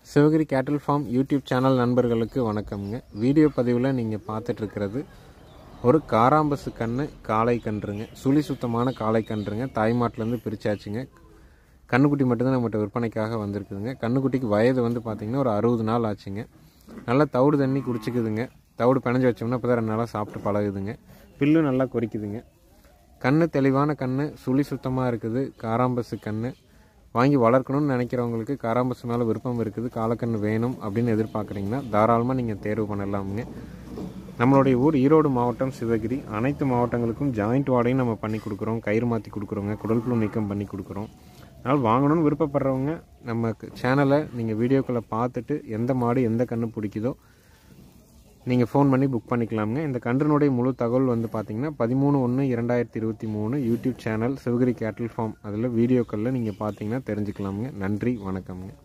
சிவகிரி கேட்டில் form YouTube channel நண்பர்களுக்கு வணக்கம்ங்க வீடியோ பதிவில் நீங்கள் பார்த்துட்ருக்கிறது ஒரு காராம்பசு கன்று காளை கன்றுங்க சுழி சுத்தமான காளை கன்றுங்க தாய்மாட்டிலேருந்து பிரிச்சாச்சுங்க கண்ணுக்குட்டி மட்டும்தான் நம்மகிட்ட விற்பனைக்காக வந்திருக்குதுங்க கண்ணுக்குட்டிக்கு வயது வந்து பார்த்திங்கன்னா ஒரு அறுபது நாள் ஆச்சுங்க நல்லா தவிடு தண்ணி குடிச்சிக்குதுங்க தவிடு பிணைஞ்சு வச்சோம்னா இப்போ தான் ரெண்டு நாளாக சாப்பிட்டு பழகுதுங்க பில்லு நல்லா கொறிக்குதுங்க கண்ணு தெளிவான கண்ணு சுழி சுத்தமாக இருக்குது காராம்பசு கண்ணு வாங்கி வளர்க்கணும்னு நினைக்கிறவங்களுக்கு காராம்பசு மேலே விருப்பம் இருக்குது காலக்கண்ணு வேணும் அப்படின்னு எதிர்பார்க்குறீங்கன்னா தாராளமாக நீங்கள் தேர்வு பண்ணலாமுங்க நம்மளுடைய ஊர் ஈரோடு மாவட்டம் சிவகிரி அனைத்து மாவட்டங்களுக்கும் ஜாயிண்ட் வார்டையும் நம்ம பண்ணி கொடுக்குறோம் கயிறு மாற்றி கொடுக்குறோங்க குடல் புழு நீக்கம் பண்ணி கொடுக்குறோம் அதனால் வாங்கணும்னு விருப்பப்படுறவங்க நம்ம சேனலை நீங்கள் வீடியோக்களை பார்த்துட்டு எந்த மாடு எந்த கன்று பிடிக்குதோ நீங்கள் ஃபோன் பண்ணி புக் பண்ணிக்கலாமுங்க இந்த கன்றினுடைய முழு தகவல் வந்து பார்த்தீங்கன்னா பதிமூணு ஒன்று இரண்டாயிரத்தி இருபத்தி மூணு யூடியூப் சேனல் சிவகிரி கேட்டில் ஃபார்ம் அதில் வீடியோக்களில் நீங்கள் பார்த்தீங்கன்னா தெரிஞ்சுக்கலாமுங்க நன்றி வணக்கம்ங்க